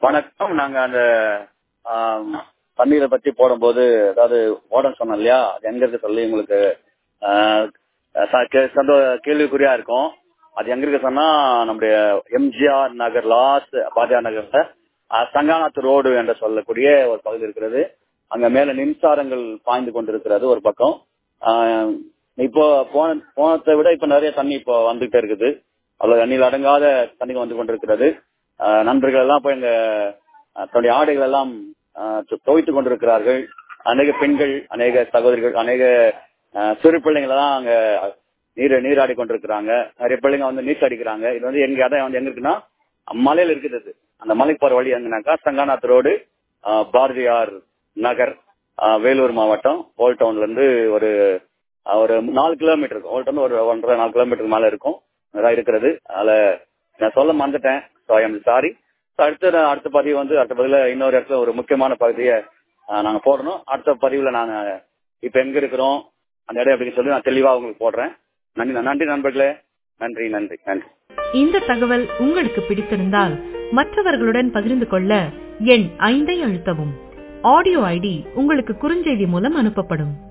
வணக்கம் நாங்க அந்த ஆம், தண்ணீரை பத்தி போடும்போது அதாவது ஓடம் சொன்னோம் இல்லையா அது எங்க இருக்கு சொல்லி உங்களுக்கு ஆ, ச- கே- சந்தோ- கேள்விக்குறியா இருக்கும் அது எங்க இருக்கு சொன்னா நம்முடைய எம்ஜிஆர் நகர் லாஸ்ட் பாஜா நகர்ல ஆ, சங்காநாத் ரோடு என்று சொல்லக்கூடிய ஒரு பகுதி இருக்கிறது அங்க மேல மின்சாரங்கள் பாய்ந்து கொண்டிருக்கிறது ஒரு பக்கம் ஆ, இப்போ போன போனதை விட இப்ப நிறைய தண்ணி இப்போ வந்துகிட்டே இருக்குது அவ்வளவு தண்ணியில் அடங்காத தண்ணி வந்து கொண்டிருக்கிறது ஆஹ் நண்பர்கள் எல்லாம் போய் எங்க ஆஹ் தன்னுடைய ஆடைகள் எல்லாம் ஆஹ் து- துவைத்து கொண்டிருக்கிறார்கள் அநேக பெண்கள் அநேக சகோதரிகள் அநேக ஆஹ் சிறு பிள்ளைங்க எல்லாம் அங்க நீர் நீராடி கொண்டிருக்கிறாங்க நிறைய பிள்ளைங்க வந்து நீச்சல் அடிக்கிறாங்க இது வந்து எங்க இடம் வந்து எங்க இருக்குன்னா மலையில இருக்குது இது. அந்த மலைக்கு போற வழி எங்கனாக்கா சங்காநாத் ரோடு ஆஹ் பாரதியார் நகர் ஆஹ் வேலூர் மாவட்டம் ஓல்ட் டவுன்ல இருந்து ஒரு ஆஹ் ஒரு நாலு கிலோமீட்டர் இருக்கும் ஓல்ட் டவுன் ஒரு ஒன்றரை நாலு கிலோமீட்டர் மேல இருக்கும் அதான் இருக்கிறது அதுல நான் சொல்ல மறந்துட்டேன் ஸோ ஐ எம் சாரி அடுத்த நான் அடுத்த பதிவு வந்து அடுத்த பதிவுல இன்னொரு இடத்துல ஒரு முக்கியமான பகுதியை ஆஹ், நாங்க போடணும் அடுத்த பதிவுல நாங்க இப்ப எங்க இருக்கிறோம் அந்த இடம் அப்படின்னு சொல்லி நான் தெளிவா உங்களுக்கு போடுறேன் நன்றி நன்றி நண்பர்களே நன்றி நன்றி நன்றி இந்த தகவல் உங்களுக்கு பிடித்திருந்தால் மற்றவர்களுடன் பகிர்ந்து கொள்ள எண் ஐந்தை அழுத்தவும் ஆடியோ ஐடி உங்களுக்கு குறுஞ்செய்தி மூலம் அனுப்பப்படும்